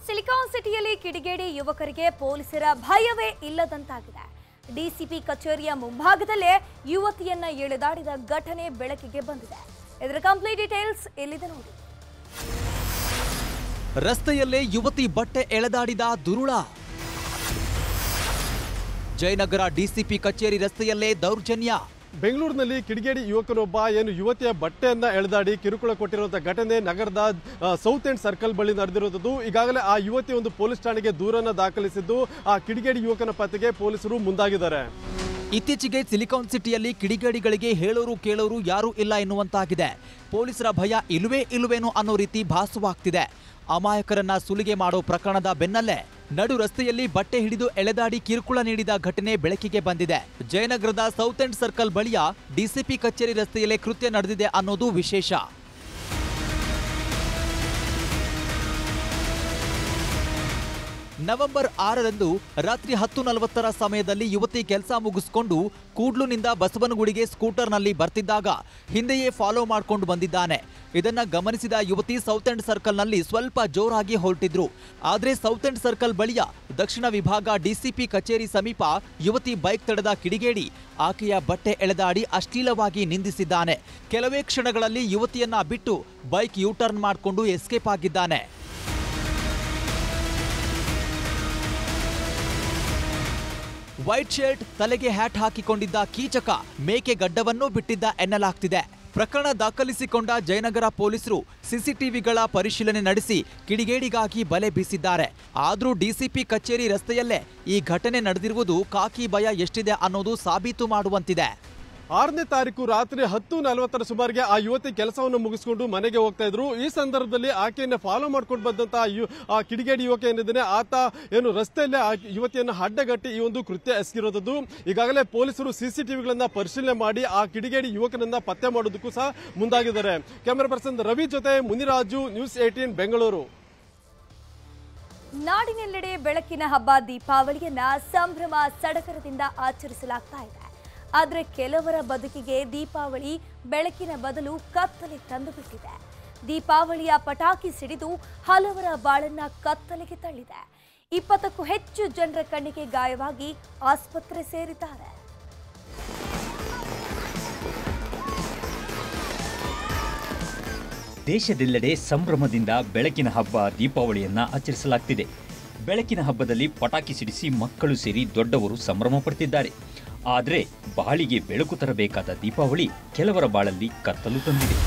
silicon ಸಿಟಿಯಲ್ಲಿ ಕಿಡಿಗೇಡಿ ಯುವಕರಿಗೆ ಪೊಲೀಸರ ಭಯವೇ ಇಲ್ಲದಂತಾಗಿದೆ ಡಿಸಿಪಿ ಕಚೇರಿಯ ಮುಂಭಾಗದಲ್ಲೇ ಯುವತಿಯನ್ನ ಎಳೆದಾಡಿದ ಘಟನೆ ಬೆಳಕಿಗೆ ಬಂದಿದೆ ಇದರ ಕಂಪ್ಲೀಟ್ ಡೀಟೇಲ್ಸ್ ಇಲ್ಲಿದೆ ನೋಡಿ ರಸ್ತೆಯಲ್ಲೇ ಯುವತಿ ಬಟ್ಟೆ ಎಳೆದಾಡಿದ ದುರುಳ ಜಯನಗರ ಡಿಸಿಪಿ ಕಚೇರಿ ರಸ್ತೆಯಲ್ಲೇ ದೌರ್ಜನ್ಯ ಬೆಂಗಳೂರಿನಲ್ಲಿ ಕಿಡಿಗೇಡಿ ಯುವಕನೊಬ್ಬ ಏನು ಯುವತಿಯ ಬಟ್ಟೆಯನ್ನ ಎಳೆದಾಡಿ ಕಿರುಕುಳ ಕೊಟ್ಟಿರುವಂತಹ ಘಟನೆ ನಗರದ ಆ, ಸೌತ್ ಎಂಡ್ ಸರ್ಕಲ್ ಬಳಿ ನಡೆದಿರುವುದು ಈಗಾಗಲೇ ಆ ಯುವತಿ ಒಂದು ಪೊಲೀಸ್ ಠಾಣೆಗೆ ದೂರನ್ನ ದಾಖಲಿಸಿದ್ದು ಆ ಕಿಡಿಗೇಡಿ ಯುವಕನ ಪತ್ತೆಗೆ ಪೊಲೀಸರು ಮುಂದಾಗಿದ್ದಾರೆ ಇತ್ತೀಚೆಗೆ ಸಿಲಿಕಾನ್ ಸಿಟಿಯಲ್ಲಿ ಕಿಡಿಗೇಡಿಗಳಿಗೆ ಹೇಳೋರು ಕೇಳೋರು ಯಾರೂ ಇಲ್ಲ ಎನ್ನುವಂತಾಗಿದೆ ಪೊಲೀಸರ ಭಯ ಇಲ್ಲವೇ ಇಲ್ಲವೇನೋ ಅನ್ನೋ ರೀತಿ ಭಾಸವಾಗ್ತಿದೆ ಅಮಾಯಕರನ್ನ ಸುಲಿಗೆ ಮಾಡೋ ಪ್ರಕರಣದ ಬೆನ್ನಲ್ಲೇ ನಡು ರಸ್ತೆಯಲ್ಲಿ ಬಟ್ಟೆ ಹಿಡಿದು ಎಳೆದಾಡಿ ಕಿರುಕುಳ ನೀಡಿದ ಘಟನೆ ಬೆಳಕಿಗೆ ಬಂದಿದೆ ಜಯನಗರದ ಸೌತ್ ಎಂಡ್ ಸರ್ಕಲ್ ಬಳಿಯ ಡಿಸಿಪಿ ಕಚೇರಿ ರಸ್ತೆಯಲ್ಲೇ ಕೃತ್ಯ ನಡೆದಿದೆ ಅನ್ನೋದು ವಿಶೇಷ ನವೆಂಬರ್ ಆರರಂದು ರಾತ್ರಿ ಹತ್ತು ನಲವತ್ತರ ಸಮಯದಲ್ಲಿ ಯುವತಿ ಕೆಲಸ ಮುಗಿಸ್ಕೊಂಡು ಕೂಡ್ಲುನಿಂದ ಬಸವನಗುಡಿಗೆ ಸ್ಕೂಟರ್ನಲ್ಲಿ ಬರ್ತಿದ್ದಾಗ ಹಿಂದೆಯೇ ಫಾಲೋ ಮಾಡ್ಕೊಂಡು ಬಂದಿದ್ದಾನೆ ಇದನ್ನ ಗಮನಿಸಿದ ಯುವತಿ ಸೌತ್ ಎಂಡ್ ಸರ್ಕಲ್ನಲ್ಲಿ ಸ್ವಲ್ಪ ಜೋರಾಗಿ ಹೊರಟಿದ್ರು ಆದ್ರೆ ಸೌತ್ ಎಂಡ್ ಸರ್ಕಲ್ ಬಳಿಯ ದಕ್ಷಿಣ ವಿಭಾಗ ಡಿಸಿಪಿ ಕಚೇರಿ ಸಮೀಪ ಯುವತಿ ಬೈಕ್ ತಡೆದ ಕಿಡಿಗೇಡಿ ಆಕೆಯ ಬಟ್ಟೆ ಎಳೆದಾಡಿ ಅಶ್ಲೀಲವಾಗಿ ನಿಂದಿಸಿದ್ದಾನೆ ಕೆಲವೇ ಕ್ಷಣಗಳಲ್ಲಿ ಯುವತಿಯನ್ನ ಬಿಟ್ಟು ಬೈಕ್ ಯೂಟರ್ನ್ ಮಾಡಿಕೊಂಡು ಎಸ್ಕೇಪ್ ಆಗಿದ್ದಾನೆ ವೈಟ್ ಶರ್ಟ್ ತಲೆಗೆ ಹ್ಯಾಟ್ ಹಾಕಿಕೊಂಡಿದ್ದ ಕೀಚಕ ಮೇಕೆ ಗಡ್ಡವನ್ನೂ ಬಿಟ್ಟಿದ್ದ ಎನ್ನಲಾಗ್ತಿದೆ ಪ್ರಕರಣ ದಾಖಲಿಸಿಕೊಂಡ ಜಯನಗರ ಪೊಲೀಸರು ಸಿಸಿಟಿವಿಗಳ ಪರಿಶೀಲನೆ ನಡೆಸಿ ಕಿಡಿಗೇಡಿಗಾಗಿ ಬಲೆ ಬೀಸಿದ್ದಾರೆ ಆದ್ರೂ ಡಿಸಿಪಿ ಕಚೇರಿ ರಸ್ತೆಯಲ್ಲೇ ಈ ಘಟನೆ ನಡೆದಿರುವುದು ಕಾಕಿ ಭಯ ಎಷ್ಟಿದೆ ಅನ್ನೋದು ಸಾಬೀತು ಮಾಡುವಂತಿದೆ ಆರನೇ ತಾರೀಕು ರಾತ್ರಿ ಹತ್ತು ನಲವತ್ತರ ಸುಮಾರಿಗೆ ಆ ಯುವತಿ ಕೆಲಸವನ್ನು ಮುಗಿಸಿಕೊಂಡು ಮನೆಗೆ ಹೋಗ್ತಾ ಇದ್ರು ಈ ಸಂದರ್ಭದಲ್ಲಿ ಆಕೆಯನ್ನ ಫಾಲೋ ಮಾಡ್ಕೊಂಡು ಬಂದಂತ ಯು- ಆ ಕಿಡಿಗೇಡಿ ಯುವಕ ಏನಿದ್ದಾನೆ ಆತ ಏನು ರಸ್ತೆಯಲ್ಲೇ ಆ ಯುವತಿಯನ್ನು ಅಡ್ಡಗಟ್ಟಿ ಈ ಒಂದು ಕೃತ್ಯ ಎಸಗಿರೋದು ಈಗಾಗಲೇ ಪೊಲೀಸರು ಸಿಸಿಟಿವಿಗಳನ್ನ ಪರಿಶೀಲನೆ ಮಾಡಿ ಆ ಕಿಡಿಗೇಡಿ ಯುವಕನನ್ನ ಪತ್ತೆ ಮಾಡೋದಕ್ಕೂ ಸಹ ಮುಂದಾಗಿದ್ದಾರೆ ಕ್ಯಾಮೆರಾ ಪರ್ಸನ್ ರವಿ ಜೊತೆ ಮುನಿರಾಜು ನ್ಯೂಸ್ ಏಟೀನ್ ಬೆಂಗಳೂರು ನಾಡಿನೆಲ್ಲೆಡೆ ಬೆಳಕಿನ ಹಬ್ಬ ದೀಪಾವಳಿಯನ್ನ ಸಂಭ್ರಮ ಸಡಗರದಿಂದ ಆಚರಿಸಲಾಗ್ತಾ ಇದೆ ಆದ್ರೆ ಕೆಲವರ ಬದುಕಿಗೆ ದೀಪಾವಳಿ ಬೆಳಕಿನ ಬದಲು ಕತ್ತಲೆ ತಂದುಬಿಟ್ಟಿದೆ ದೀಪಾವಳಿಯ ಪಟಾಕಿ ಸಿಡಿದು ಹಲವರ ಬಾಳನ್ನ ಕತ್ತಲೆಗೆ ತಳ್ಳಿದೆ ಇಪ್ಪತ್ತಕ್ಕೂ ಹೆಚ್ಚು ಜನರ ಕಣ್ಣಿಗೆ ಗಾಯವಾಗಿ ಆಸ್ಪತ್ರೆ ಸೇರಿದ್ದಾರೆ ದೇಶದೆಲ್ಲೆಡೆ ಸಂಭ್ರಮದಿಂದ ಬೆಳಕಿನ ಹಬ್ಬ ದೀಪಾವಳಿಯನ್ನ ಆಚರಿಸಲಾಗ್ತಿದೆ ಬೆಳಕಿನ ಹಬ್ಬದಲ್ಲಿ ಪಟಾಕಿ ಸಿಡಿಸಿ ಮಕ್ಕಳು ಸೇರಿ ದೊಡ್ಡವರು ಸಂಭ್ರಮ ಪಡ್ತಿದ್ದಾರೆ ಆದರೆ ಬಾಳಿಗೆ ಬೆಳಕು ತರಬೇಕಾದ ದೀಪಾವಳಿ ಕೆಲವರ ಬಾಳಲ್ಲಿ ಕತ್ತಲು ತಂದಿದೆ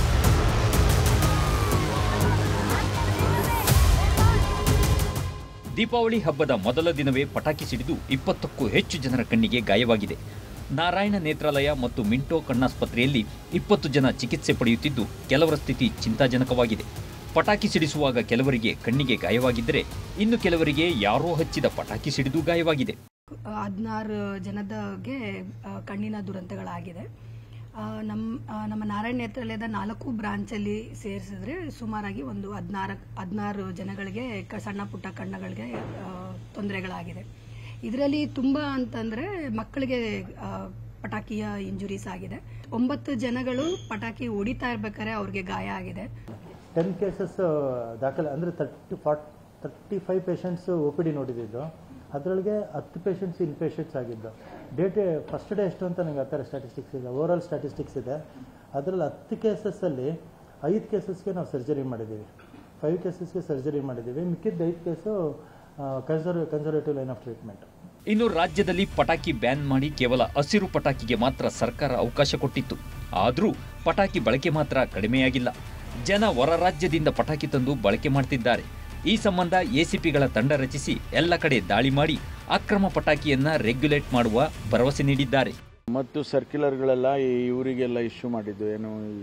ದೀಪಾವಳಿ ಹಬ್ಬದ ಮೊದಲ ದಿನವೇ ಪಟಾಕಿ ಸಿಡಿದು ಇಪ್ಪತ್ತಕ್ಕೂ ಹೆಚ್ಚು ಜನರ ಕಣ್ಣಿಗೆ ಗಾಯವಾಗಿದೆ ನಾರಾಯಣ ನೇತ್ರಾಲಯ ಮತ್ತು ಮಿಂಟೋ ಕಣ್ಣಾಸ್ಪತ್ರೆಯಲ್ಲಿ ಇಪ್ಪತ್ತು ಜನ ಚಿಕಿತ್ಸೆ ಪಡೆಯುತ್ತಿದ್ದು ಕೆಲವರ ಸ್ಥಿತಿ ಚಿಂತಾಜನಕವಾಗಿದೆ ಪಟಾಕಿ ಸಿಡಿಸುವಾಗ ಕೆಲವರಿಗೆ ಕಣ್ಣಿಗೆ ಗಾಯವಾಗಿದ್ದರೆ ಇನ್ನು ಕೆಲವರಿಗೆ ಯಾರೋ ಹಚ್ಚಿದ ಪಟಾಕಿ ಸಿಡಿದು ಗಾಯವಾಗಿದೆ ಹದಿನಾರು ಜನದಗೆ ಆ, ಕಣ್ಣಿನ ದುರಂತಗಳಾಗಿದೆ ಆ, ನಮ್ಮ ಆ, ನಮ್ಮ ನಾರಾಯಣ ನೇತ್ರಾಲಯದ ನಾಲ್ಕು ಬ್ರಾಂಚಲ್ಲಿ ಸೇರಿಸಿದ್ರೆ ಸುಮಾರಾಗಿ ಒಂದು ಹದಿನಾರು ಹದಿನಾರು ಜನಗಳಿಗೆ ಕ- ಸಣ್ಣ ಪುಟ್ಟ ಕಣ್ಣುಗಳಿಗೆ ಆ, ತೊಂದರೆಗಳಾಗಿದೆ ಇದರಲ್ಲಿ ತುಂಬ ಅಂತಂದರೆ ಮಕ್ಕಳಿಗೆ ಆ, ಪಟಾಕಿಯ ಇಂಜುರೀಸ್ ಆಗಿದೆ ಒಂಬತ್ತು ಜನಗಳು ಪಟಾಕಿ ಹೊಡಿತಾ ಇರ್ಬೇಕಾದ್ರೆ ಅವ್ರಿಗೆ ಗಾಯ ಆಗಿದೆ ಟೆನ್ ಕೇಸಸ್ ದಾಖಲೆ ಅಂದರೆ thirty four thirty five patients O P D ನೋಡಿದ್ದು ಅದರೊಳಗೆ ಹತ್ತು ಪೇಷಂಟ್ಸ್ ಇನ್ ಪೇಷಂಟ್ಸ್ ಆಗಿದ್ದು ಡೇಟ್ ಫಸ್ಟ್ ಡೇ ಎಷ್ಟು ಅಂತ ನನಗೆ ಆ ಥರ ಸ್ಟ್ಯಾಟಿಸ್ಟಿಕ್ಸ್ ಇದೆ ಓವರ್ ಆಲ್ ಸ್ಟ್ಯಾಟಿಸ್ಟಿಕ್ಸ್ ಇದೆ ಅದರಲ್ಲಿ ಹತ್ತು ಕೇಸಸ್ಸಲ್ಲಿ ಐದು ಕೇಸಸ್ಗೆ ನಾವು ಸರ್ಜರಿ ಮಾಡಿದ್ದೀವಿ ಫೈವ್ ಕೇಸಸ್ಗೆ ಸರ್ಜರಿ ಮಾಡಿದ್ದೀವಿ ಮಿಕ್ಕಿದ್ದು ಐದು case conserve conservative line of treatment ಇನ್ನು ರಾಜ್ಯದಲ್ಲಿ ಪಟಾಕಿ ಬ್ಯಾನ್ ಮಾಡಿ ಕೇವಲ ಹಸಿರು ಪಟಾಕಿಗೆ ಮಾತ್ರ ಸರ್ಕಾರ ಅವಕಾಶ ಕೊಟ್ಟಿತ್ತು ಆದರೂ ಪಟಾಕಿ ಬಳಕೆ ಮಾತ್ರ ಕಡಿಮೆಯಾಗಿಲ್ಲ ಜನ ಹೊರ ರಾಜ್ಯದಿಂದ ಪಟಾಕಿ ತಂದು ಬಳಕೆ ಮಾಡ್ತಿದ್ದಾರೆ ಈ ಸಂಬಂಧ ಎಸಿಪಿಗಳ ತಂಡ ರಚಿಸಿ ಎಲ್ಲ ಕಡೆ ದಾಳಿ ಮಾಡಿ ಅಕ್ರಮ ಪಟಾಕಿಯನ್ನ ರೆಗ್ಯುಲೇಟ್ ಮಾಡುವ ಭರವಸೆ ನೀಡಿದ್ದಾರೆ ಮತ್ತು ಸರ್ಕ್ಯುಲರ್ಗಳೆಲ್ಲ ಈ ಇವರಿಗೆಲ್ಲ ಇಶ್ಯೂ ಮಾಡಿದ್ದು ಏನು ಈ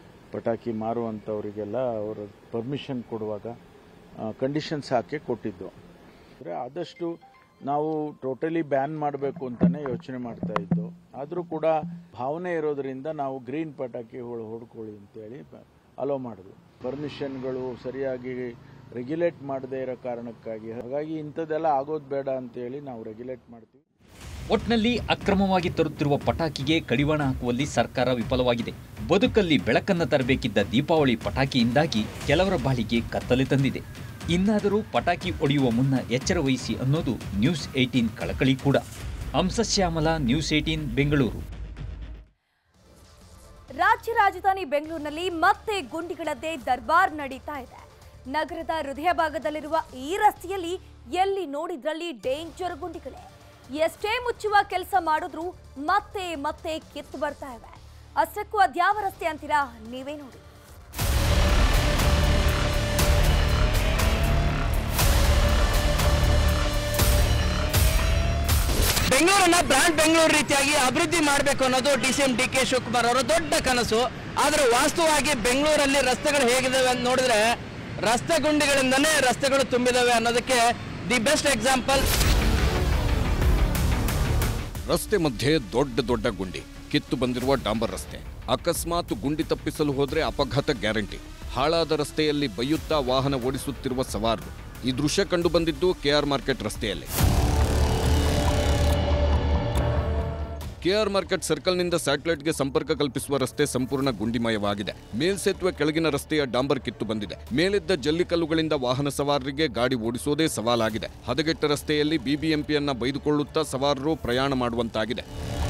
ಪಟಾಕಿ ಮಾರುವಂಥವರಿಗೆಲ್ಲ ಅವರು ಪರ್ಮಿಷನ್ ಕೊಡುವಾಗ ಕಂಡೀಷನ್ಸ್ ಹಾಕಿ ಕೊಟ್ಟಿದ್ದು ಅಂದರೆ ಆದಷ್ಟು ನಾವು ಟೋಟಲಿ ಬ್ಯಾನ್ ಮಾಡಬೇಕು ಅಂತಲೇ ಯೋಚನೆ ಮಾಡ್ತಾ ಇದ್ದು ಆದರೂ ಕೂಡ ಭಾವನೆ ಇರೋದ್ರಿಂದ ನಾವು ಗ್ರೀನ್ ಪಟಾಕಿ ಹೊಡ್ ಹೊಡ್ಕೊಳ್ಳಿ ಅಂತೇಳಿ ಅಲೋ ಮಾಡಿದ್ವು ಪರ್ಮಿಷನ್ಗಳು ಸರಿಯಾಗಿ ರೆಗ್ಯುಲೇಟ್ ಮಾಡದೇ ಇರೋ ಕಾರಣಕ್ಕಾಗಿ ಹಾಗಾಗಿ ಇಂಥದ್ದೆಲ್ಲ ಆಗೋದು ಬೇಡ ಅಂತೇಳಿ ನಾವು ರೆಗ್ಯುಲೇಟ್ ಮಾಡ್ತೀವಿ ಒಟ್ನಲ್ಲಿ ಅಕ್ರಮವಾಗಿ ತರುತ್ತಿರುವ ಪಟಾಕಿಗೆ ಕಡಿವಾಣ ಹಾಕುವಲ್ಲಿ ಸರ್ಕಾರ ವಿಫಲವಾಗಿದೆ ಬದುಕಲ್ಲಿ ಬೆಳಕನ್ನು ತರಬೇಕಿದ್ದ ದೀಪಾವಳಿ ಪಟಾಕಿಯಿಂದಾಗಿ ಕೆಲವರ ಬಾಳಿಗೆ ಕತ್ತಲೆ ತಂದಿದೆ ಇನ್ನಾದರೂ ಪಟಾಕಿ ಒಡೆಯುವ ಮುನ್ನ ಎಚ್ಚರ ವಹಿಸಿ ಅನ್ನೋದು ನ್ಯೂಸ್ ಏಟೀನ್ ಕಳಕಳಿ ಕೂಡ ಹಂಸಶ್ಯಾಮಲ ನ್ಯೂಸ್ ಏಟೀನ್ ಬೆಂಗಳೂರು ರಾಜ್ಯ ರಾಜಧಾನಿ ಬೆಂಗಳೂರಿನಲ್ಲಿ ಮತ್ತೆ ಗುಂಡಿಗಳದ್ದೇ ದರ್ಬಾರ್ ನಡೀತಾ ಇದೆ ನಗರದ ಹೃದಯ ಭಾಗದಲ್ಲಿರುವ ಈ ರಸ್ತೆಯಲ್ಲಿ ಎಲ್ಲಿ ನೋಡಿದ್ರಲ್ಲಿ ಡೇಂಜರ್ ಗುಂಡಿಗಳೇ ಎಷ್ಟೇ ಮುಚ್ಚುವ ಕೆಲಸ ಮಾಡಿದ್ರೂ ಮತ್ತೆ ಮತ್ತೆ ಕಿತ್ತು ಬರ್ತಾ ಇವೆ ಅಷ್ಟಕ್ಕೂ ಅದ್ಯಾವ ರಸ್ತೆ ಅಂತೀರಾ ನೀವೇ ನೋಡಿ ಬೆಂಗಳೂರನ್ನ ಬ್ರಾಂಡ್ ಬೆಂಗಳೂರು ರೀತಿಯಾಗಿ ಅಭಿವೃದ್ಧಿ ಮಾಡಬೇಕು ಅನ್ನೋದು D C M D K Shivakumar ಅವರ ದೊಡ್ಡ ಕನಸು ಆದ್ರೆ ವಾಸ್ತವವಾಗಿ ಬೆಂಗಳೂರಲ್ಲಿ ರಸ್ತೆಗಳು ಹೇಗಿದಾವೆ ಅಂತ ನೋಡಿದ್ರೆ ರಸ್ತೆ ಗುಂಡಿಗಳಿಂದನೇ ರಸ್ತೆಗಳು ತುಂಬಿದಾವೆ ಅನ್ನೋದಕ್ಕೆ ದಿ ಬೆಸ್ಟ್ ಎಕ್ಸಾಂಪಲ್ ರಸ್ತೆ ಮಧ್ಯೆ ದೊಡ್ಡ ದೊಡ್ಡ ಗುಂಡಿ ಕಿತ್ತು ಬಂದಿರುವ ಡಾಂಬರ್ ರಸ್ತೆ ಅಕಸ್ಮಾತ್ ಗುಂಡಿ ತಪ್ಪಿಸಲು ಹೋದ್ರೆ ಅಪಘಾತ ಗ್ಯಾರಂಟಿ ಹಾಳಾದ ರಸ್ತೆಯಲ್ಲಿ ಬೈಯುತ್ತಾ ವಾಹನ ಓಡಿಸುತ್ತಿರುವ ಸವಾರರು ಈ ದೃಶ್ಯ ಕಂಡು ಬಂದಿದ್ದು ಕೆಆರ್ ಮಾರ್ಕೆಟ್ ರಸ್ತೆಯಲ್ಲಿ ಕೆಆರ್ ಮಾರ್ಕೆಟ್ ಸರ್ಕಲ್ನಿಂದ ಸ್ಯಾಟಲೈಟ್ಗೆ ಸಂಪರ್ಕ ಕಲ್ಪಿಸುವ ರಸ್ತೆ ಸಂಪೂರ್ಣ ಗುಂಡಿಮಯವಾಗಿದೆ ಮೇಲ್ಸೇತುವೆ ಕೆಳಗಿನ ರಸ್ತೆಯ ಡಾಂಬರ್ ಕಿತ್ತು ಬಂದಿದೆ ಮೇಲಿದ್ದ ಜಲ್ಲಿಕಲ್ಲುಗಳಿಂದ ವಾಹನ ಸವಾರರಿಗೆ ಗಾಡಿ ಓಡಿಸೋದೇ ಸವಾಲಾಗಿದೆ ಹದಗೆಟ್ಟ ರಸ್ತೆಯಲ್ಲಿ ಬಿಬಿಎಂಪಿಯನ್ನ ಬೈದುಕೊಳ್ಳುತ್ತಾ ಸವಾರರು ಪ್ರಯಾಣ ಮಾಡುವಂತಾಗಿದೆ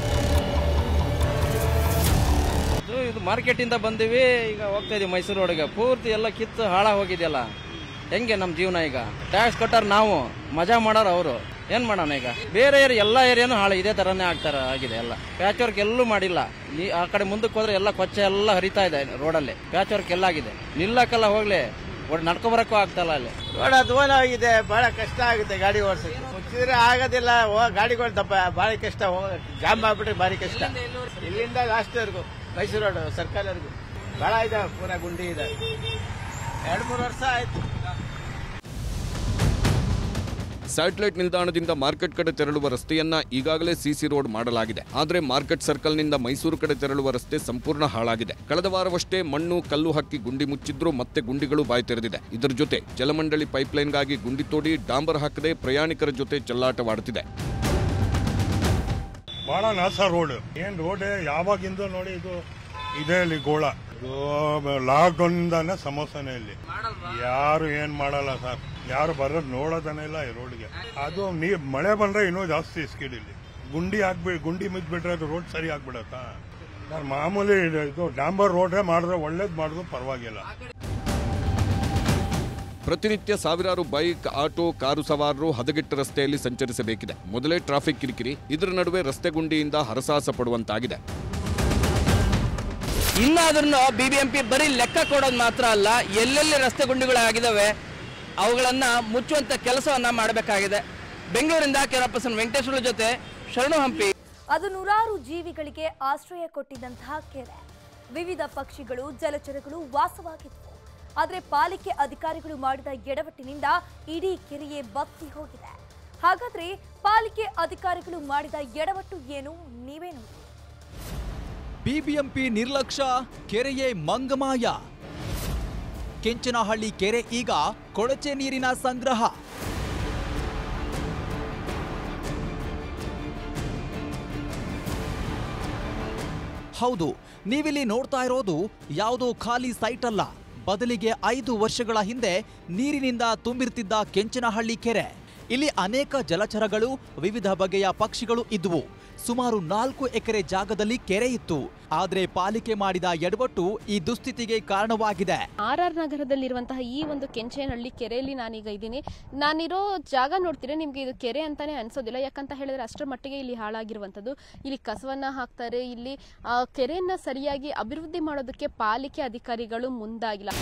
ಇದು ಇದು ಮಾರ್ಕೆಟಿಂದ ಬಂದಿವಿ ಈಗ ಹೋಗ್ತಾ ಇದೀವಿ ಮೈಸೂರು ರೋಡ್ಗೆ ಪೂರ್ತಿ ಎಲ್ಲ ಕಿತ್ತು ಹಾಳಾಗಿ ಹೋಗಿದೆಯಲ್ಲ ಹೆಂಗೆ ನಮ್ಮ ಜೀವನ ಈಗ ಟ್ಯಾಕ್ಸ್ ಕೊಟ್ಟಾರ ನಾವು ಮಜಾ ಮಾಡೋರು ಅವರು ಏನ್ ಮಾಡೋಣ ಈಗ ಬೇರೆ ಏರಿಯಾ ಎಲ್ಲ ಏರಿಯಾನು ಹಾಳು ಇದೇ ತರನೇ ಆಗ್ತಾರ ಆಗಿದೆ ಎಲ್ಲ ಪ್ಯಾಚ್ ವರ್ಕ್ ಎಲ್ಲೂ ಮಾಡಿಲ್ಲ ನೀ ಆ ಕಡೆ ಮುಂದಕ್ಕೆ ಹೋದ್ರೆ ಎಲ್ಲ ಕೊಚ್ಚೆ ಎಲ್ಲ ಹರಿತಾ ಇದೆ ರೋಡಲ್ಲಿ ಪ್ಯಾಚ್ ವರ್ಕ್ ಎಲ್ಲ ಆಗಿದೆ ನಿಲ್ಲಕ್ಕೆಲ್ಲ ಹೋಗ್ಲಿ ಒಡ್ ನಡ್ಕೊ ಬರಕ್ಕೂ ಆಗ್ತಲ್ಲ ಅಲ್ಲಿ ರೋಡ್ ಅಧ್ವಾನ ಆಗಿದೆ ಬಹಳ ಕಷ್ಟ ಆಗುತ್ತೆ ಗಾಡಿ ಓಡಿಸಕ್ಕೆ ಮುಚ್ಚಿದ್ರೆ ಆಗೋದಿಲ್ಲ ಹೋ ಗಾಡಿಗಳು ದಪ್ಪ ಭಾಳ ಕಷ್ಟ ಹೋಗ ಜಾಮ್ ಆಗ್ಬಿಟ್ರೆ ಭಾರಿ ಕಷ್ಟ ಇಲ್ಲಿಂದ ಲಾಸ್ಟ್ವರೆಗೂ ಮೈಸೂರು ರೋಡ್ ಸರ್ಕಲ್ವರೆಗೂ ಭಾಳ ಇದೆ ಪೂರಾ ಗುಂಡಿ ಇದೆ ಎರಡು ಮೂರು ವರ್ಷ ಆಯ್ತು ಸ್ಯಾಟಲೈಟ್ ನಿಲ್ದಾಣದಿಂದ ಮಾರ್ಕೆಟ್ ಕಡೆ ತೆರಳುವ ರಸ್ತೆಯನ್ನ ಈಗಾಗಲೇ ಸಿಸಿ ರೋಡ್ ಮಾಡಲಾಗಿದೆ ಆದರೆ ಮಾರ್ಕೆಟ್ ಸರ್ಕಲ್ನಿಂದ ಮೈಸೂರು ಕಡೆ ತೆರಳುವ ರಸ್ತೆ ಸಂಪೂರ್ಣ ಹಾಳಾಗಿದೆ ಕಳೆದ ವಾರವಷ್ಟೇ ಮಣ್ಣು ಕಲ್ಲು ಹಾಕಿ ಗುಂಡಿ ಮುಚ್ಚಿದ್ರೂ ಮತ್ತೆ ಗುಂಡಿಗಳು ಬಾಯಿ ತೆರೆದಿದೆ ಇದರ ಜೊತೆ ಜಲಮಂಡಳಿ ಪೈಪ್ಲೈನ್ಗಾಗಿ ಗುಂಡಿ ತೋಡಿ ಡಾಂಬರ್ ಹಾಕದೆ ಪ್ರಯಾಣಿಕರ ಜೊತೆ ಚೆಲ್ಲಾಟವಾಡುತ್ತಿದೆ ಬಹಳ ನಾಸ ರೋಡ್ ಏನ್ ರೋಡ್ ಯಾವಾಗಿಂದ ನೋಡಿ ಇದು ಇದೆ ಇಲ್ಲಿ ಗೋಳ ಇದು ಲಾಕ್ಡೌನ್ ಇಂದಾನೆ ಸಮಸ್ಯೆನೇ ಇಲ್ಲಿ ಯಾರು ಏನ್ ಮಾಡಲ್ಲ ಸರ್ ಯಾರು ಬರೋದ್ ನೋಡೋದನೇ ಇಲ್ಲ ಈ ರೋಡ್ಗೆ ಅದು ನೀರ್ ಮಳೆ ಬಂದ್ರೆ ಇನ್ನೂ ಜಾಸ್ತಿ ಸ್ಪೀಡ್ ಇಲ್ಲಿ ಗುಂಡಿ ಹಾಕ್ಬಿ ಗುಂಡಿ ಮುಚ್ಬಿಟ್ರೆ ಅದು ರೋಡ್ ಸರಿ ಆಗ್ಬಿಡತ್ತಾ ಸರ್ ಮಾಮೂಲಿ ಇದು- ಇದು ಡಾಂಬರ್ ರೋಡೇ ಮಾಡಿದ್ರೆ ಒಳ್ಳೇದ್ ಮಾಡಿದ್ರು ಪರವಾಗಿಲ್ಲ ಪ್ರತಿನಿತ್ಯ ಸಾವಿರಾರು ಬೈಕ್ ಆಟೋ ಕಾರು ಸವಾರರು ಹದಗೆಟ್ಟ ರಸ್ತೆಯಲ್ಲಿ ಸಂಚರಿಸಬೇಕಿದೆ ಮೊದಲೇ ಟ್ರಾಫಿಕ್ ಕಿರಿಕಿರಿ ಇದರ ನಡುವೆ ರಸ್ತೆ ಗುಂಡಿಯಿಂದ ಹರಸಾಹಸ ಪಡುವಂತಾಗಿದೆ ಇನ್ನಾದ್ರೂ ಬಿಬಿಎಂಪಿ ಬರೀ ಲೆಕ್ಕ ಕೊಡೋದು ಮಾತ್ರ ಅಲ್ಲ ಎಲ್ಲೆಲ್ಲಿ ರಸ್ತೆ ಗುಂಡಿಗಳಾಗಿದ್ದಾವೆ ಅವುಗಳನ್ನ ಮುಚ್ಚುವಂತ ಕೆಲಸವನ್ನ ಮಾಡಬೇಕಾಗಿದೆ ಬೆಂಗಳೂರಿಂದ ಕೆರಪ್ಪಸನ್ ವೆಂಕಟೇಶ್ವರ ಜೊತೆ ಶರಣು ಹಂಪಿ ಅದು ನೂರಾರು ಜೀವಿಗಳಿಗೆ ಆಶ್ರಯ ಕೊಟ್ಟಿದ್ದಂತಹ ಕೆರೆ ವಿವಿಧ ಪಕ್ಷಿಗಳು ಜಲಚರಗಳು ವಾಸವಾಗಿದ್ವು ಆದರೆ ಪಾಲಿಕೆ ಅಧಿಕಾರಿಗಳು ಮಾಡಿದ ಎಡವಟ್ಟಿನಿಂದ ಇಡೀ ಕೆರೆಯೇ ಬತ್ತಿ ಹೋಗಿದೆ ಹಾಗಾದ್ರೆ ಪಾಲಿಕೆ ಅಧಿಕಾರಿಗಳು ಮಾಡಿದ ಎಡವಟ್ಟು ಏನು ನೀವೇ ನೋಡಿ ಬಿಬಿಎಂಪಿ ನಿರ್ಲಕ್ಷ್ಯ ಕೆರೆಯೇ ಮಂಗಮಾಯ ಕೆಂಚನಹಳ್ಳಿ ಕೆರೆ ಈಗ ಕೊಳಚೆ ನೀರಿನ ಸಂಗ್ರಹ ಹೌದು ನೀವಿಲ್ಲಿ ನೋಡ್ತಾ ಇರೋದು ಯಾವುದೋ ಖಾಲಿ ಸೈಟ್ ಅಲ್ಲ ಬದಲಿಗೆ ಐದು ವರ್ಷಗಳ ಹಿಂದೆ ನೀರಿನಿಂದ ತುಂಬಿರ್ತಿದ್ದ ಕೆಂಚನಹಳ್ಳಿ ಕೆರೆ ಇಲ್ಲಿ ಅನೇಕ ಜಲಚರಗಳು ವಿವಿಧ ಬಗೆಯ ಪಕ್ಷಿಗಳು ಇದ್ವು ಸುಮಾರು ನಾಲ್ಕು ಎಕರೆ ಜಾಗದಲ್ಲಿ ಕೆರೆ ಇತ್ತು ಆದ್ರೆ ಪಾಲಿಕೆ ಮಾಡಿದ ಎಡವಟ್ಟು ಈ ದುಸ್ಥಿತಿಗೆ ಕಾರಣವಾಗಿದೆ ಆರ್ ಆರ್ ನಗರದಲ್ಲಿರುವಂತಹ ಈ ಒಂದು ಕೆಂಚೇನಹಳ್ಳಿ ಕೆರೆಯಲ್ಲಿ ನಾನೀಗ ಇದ್ದೀನಿ ನಾನಿರೋ ಜಾಗ ನೋಡ್ತೀರಾ ನಿಮ್ಗೆ ಇದು ಕೆರೆ ಅಂತಾನೆ ಅನ್ಸೋದಿಲ್ಲ ಯಾಕಂತ ಹೇಳಿದ್ರೆ ಅಷ್ಟರ ಮಟ್ಟಿಗೆ ಇಲ್ಲಿ ಹಾಳಾಗಿರುವಂಥದ್ದು ಇಲ್ಲಿ ಕಸವನ್ನ ಹಾಕ್ತಾರೆ ಇಲ್ಲಿ ಆ ಕೆರೆಯನ್ನ ಸರಿಯಾಗಿ ಅಭಿವೃದ್ಧಿ ಮಾಡೋದಕ್ಕೆ ಪಾಲಿಕೆ ಅಧಿಕಾರಿಗಳು ಮುಂದಾಗಿಲ್ಲ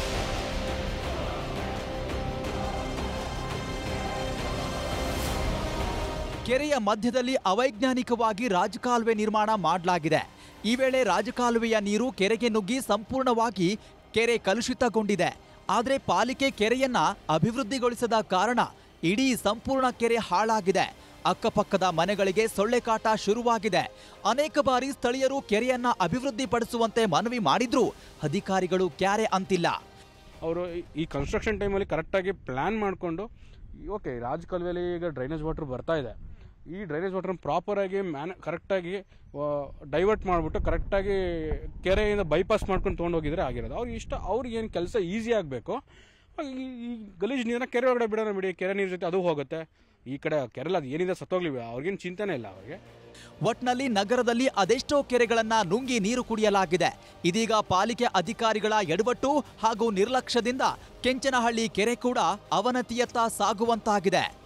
ಕೆರೆಯ ಮಧ್ಯದಲ್ಲಿ ಅವೈಜ್ಞಾನಿಕವಾಗಿ ರಾಜಕಾಲುವೆ ನಿರ್ಮಾಣ ಮಾಡಲಾಗಿದೆ ಈ ವೇಳೆ ರಾಜಕಾಲುವೆಯ ನೀರು ಕೆರೆಗೆ ನುಗ್ಗಿ ಸಂಪೂರ್ಣವಾಗಿ ಕೆರೆ ಕಲುಷಿತಗೊಂಡಿದೆ ಆದರೆ ಪಾಲಿಕೆ ಕೆರೆಯನ್ನ ಅಭಿವೃದ್ಧಿಗೊಳಿಸದ ಕಾರಣ ಇಡೀ ಸಂಪೂರ್ಣ ಕೆರೆ ಹಾಳಾಗಿದೆ ಅಕ್ಕಪಕ್ಕದ ಮನೆಗಳಿಗೆ ಸೊಳ್ಳೆ ಕಾಟ ಶುರುವಾಗಿದೆ ಅನೇಕ ಬಾರಿ ಸ್ಥಳೀಯರು ಕೆರೆಯನ್ನ ಅಭಿವೃದ್ಧಿಪಡಿಸುವಂತೆ ಮನವಿ ಮಾಡಿದ್ರೂ ಅಧಿಕಾರಿಗಳು ಕ್ಯಾರೆ ಅಂತಿಲ್ಲ ಅವರು ಈ ಕನ್ಸ್ಟ್ರಕ್ಷನ್ ಟೈಮಲ್ಲಿ ಕರೆಕ್ಟಾಗಿ ಪ್ಲ್ಯಾನ್ ಮಾಡಿಕೊಂಡು ಓಕೆ ರಾಜ್ ಕಾಲುವೆಲಿ ಈಗ ಡ್ರೈನೇಜ್ ವಾಟರ್ ಬರ್ತಾ ಇದೆ ಈ ಡ್ರೈನೇಜ್ ವಾಟರ್ ಪ್ರಾಪರಾಗಿ ಮ್ಯಾನ್ ಕರೆಕ್ಟಾಗಿ ಡೈವರ್ಟ್ ಮಾಡಿಬಿಟ್ಟು ಕರೆಕ್ಟಾಗಿ ಕೆರೆಯಿಂದ ಬೈಪಾಸ್ ಮಾಡ್ಕೊಂಡು ತೊಗೊಂಡು ಹೋಗಿದ್ರೆ ಆಗಿರೋದು ಅವ್ರು ಇಷ್ಟ ಅವ್ರಿಗೆ ಏನು ಕೆಲಸ ಈಸಿ ಆಗಬೇಕು ಈ ಈ ಗಲೀಜು ನೀರನ್ನ ಕೆರೆ ಒಳಗಡೆ ಬಿಡೋಣ ಬಿಡಿ ಕೆರೆ ನೀರು ಜೊತೆ ಅದು ಹೋಗುತ್ತೆ ಈ ಕಡೆ ಕೆರೆಲ್ಲ ಅದು ಏನಿದೆ ಸತ್ತೋಗ್ಲಿ ಅವ್ರಿಗೇನು ಚಿಂತೆನೇ ಇಲ್ಲ ಅವ್ರಿಗೆ ಒಟ್ನಲ್ಲಿ ನಗರದಲ್ಲಿ ಅದೆಷ್ಟೋ ಕೆರೆಗಳನ್ನ ನುಂಗಿ ನೀರು ಕುಡಿಯಲಾಗಿದೆ ಇದೀಗ ಪಾಲಿಕೆ ಅಧಿಕಾರಿಗಳ ಎಡವಟ್ಟು ಹಾಗೂ ನಿರ್ಲಕ್ಷ್ಯದಿಂದ ಕೆಂಚನಹಳ್ಳಿ ಕೆರೆ ಕೂಡ ಅವನತಿಯತ್ತ ಸಾಗುವಂತಾಗಿದೆ